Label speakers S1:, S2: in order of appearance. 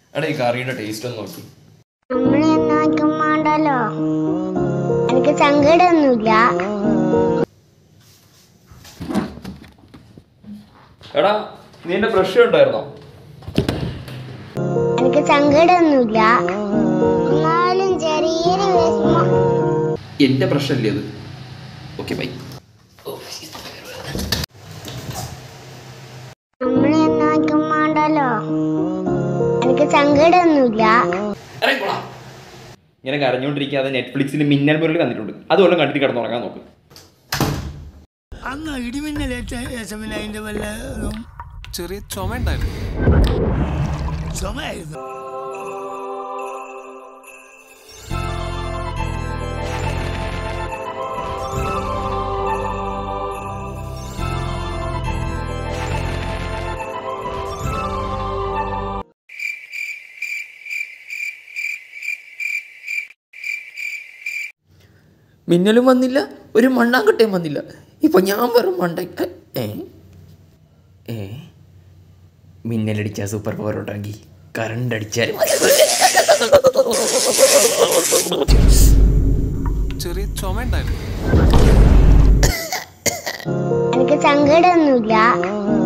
S1: എടാ ഈ കറിയുടെ ടേസ്റ്റ് ഒന്ന് നോക്കി
S2: നമ്മളെ എന്നാക്കും വേണ്ടല്ലോ എനിക്ക് സങ്കടമൊന്നുമില്ല
S1: എടാ നീ എന്റെ ബ്രഷ് ഉണ്ടായിരുന്നോ
S2: എനിക്ക് സങ്കടമൊന്നുമില്ല എന്നാലും ചെറിയൊരു വിഷമം
S1: എന്റെ ബ്രഷ് അല്ലേ അത് ഓക്കെ ബൈ
S2: നമ്മളെ എന്നാക്കും വേണ്ടല്ലോ എനിക്ക് സങ്കടമൊന്നുമില്ല
S1: ഇങ്ങനെ കരഞ്ഞുകൊണ്ടിരിക്കാതെ നെറ്റ്ഫ്ലിക്സിൽ മിന്നൽ മുരളി വന്നിട്ടുണ്ട് അതുപോലെ കണ്ടിട്ട് കിടന്നുറങ്ങാൻ നോക്ക്
S3: അന്ന് ഇടിമിന്നലേറ്റ ശേഷം അതിന്റെ വല്ല ഇതും
S4: ചെറിയ ചുമ ഉണ്ടായിരുന്നു
S3: ചുമയായിരുന്നു
S5: മിന്നലും വന്നില്ല ഒരു മണ്ണാങ്കട്ടയും വന്നില്ല ഇപ്പൊ ഞാൻ വെറും മണ്ട ഏ ഏ മിന്നലടിച്ചാൽ സൂപ്പർ പവർ ഉണ്ടെങ്കിൽ കറണ്ട് അടിച്ചാൽ
S4: ചെറിയ ചുമ ഉണ്ടായിരുന്നു
S2: എനിക്ക് സങ്കടമൊന്നുമില്ല